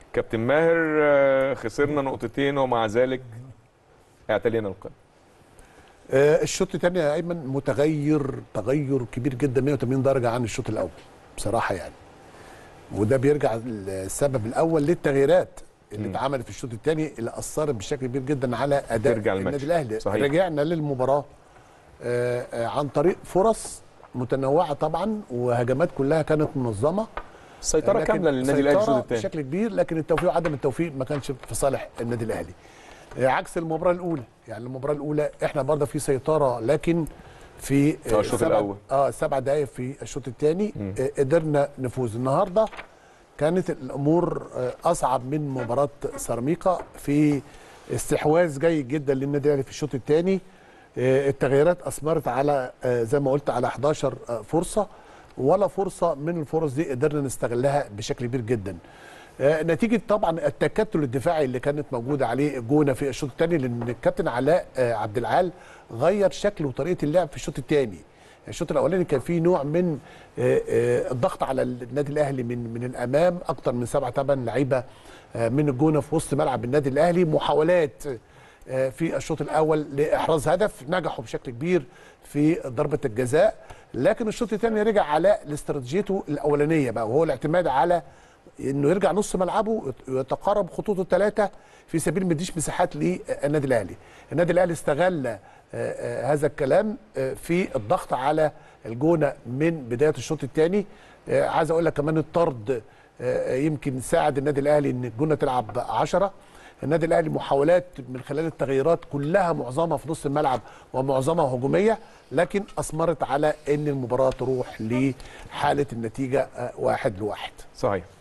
كابتن ماهر آه، خسرنا نقطتين ومع ذلك اعتلينا القمه آه، الشوط الثاني يا ايمن متغير تغير كبير جدا 180 درجه عن الشوط الاول بصراحه يعني وده بيرجع السبب الاول للتغييرات اللي مم. اتعملت في الشوط الثاني اللي اثرت بشكل كبير جدا على اداء ترجع الماتش. النادي الاهلي صحيح. رجعنا للمباراه آه، آه، عن طريق فرص متنوعه طبعا وهجمات كلها كانت منظمه السيطره لكن كامله للنادي الاهلي الشوط سيطرة الثاني بشكل كبير لكن التوفيق وعدم التوفيق ما كانش في صالح النادي الاهلي آه، عكس المباراه الاولى يعني المباراه الاولى احنا برضه في سيطره لكن في آه، الشوط سبع- الأول. اه سبع دقائق في الشوط الثاني مم. آه قدرنا نفوز النهارده كانت الامور آه اصعب من مباراه سيراميكا في استحواذ جيد جدا للنادي الاهلي في الشوط الثاني التغييرات اثمرت على آه، زي ما قلت على 11 آه، فرصه ولا فرصه من الفرص دي قدرنا نستغلها بشكل كبير جدا آه، نتيجه طبعا التكتل الدفاعي اللي كانت موجوده عليه جونه في الشوط الثاني لان الكابتن علاء آه، عبد العال غير شكل وطريقه اللعب في الشوط الثاني الشوط الاولاني كان فيه نوع من آه، آه، الضغط على النادي الاهلي من من الامام اكتر من سبع ثمان لعيبه آه، من الجونه في وسط ملعب النادي الاهلي محاولات آه، في الشوط الاول لاحراز هدف نجحوا بشكل كبير في ضربه الجزاء لكن الشوط الثاني رجع على استراتيجيته الاولانيه بقى وهو الاعتماد على انه يرجع نص ملعبه ويتقارب خطوطه الثلاثه في سبيل ما يديش مساحات للنادي الاهلي. النادي الاهلي استغل آه، آه، هذا الكلام آه، في الضغط على الجونه من بدايه الشوط الثاني عايز اقول لك كمان الطرد آه، يمكن ساعد النادي الاهلي ان الجونه تلعب 10 النادي الاهلي محاولات من خلال التغييرات كلها معظمها في نص الملعب ومعظمها هجوميه لكن اثمرت على ان المباراه تروح لحاله النتيجه آه، واحد لواحد صحيح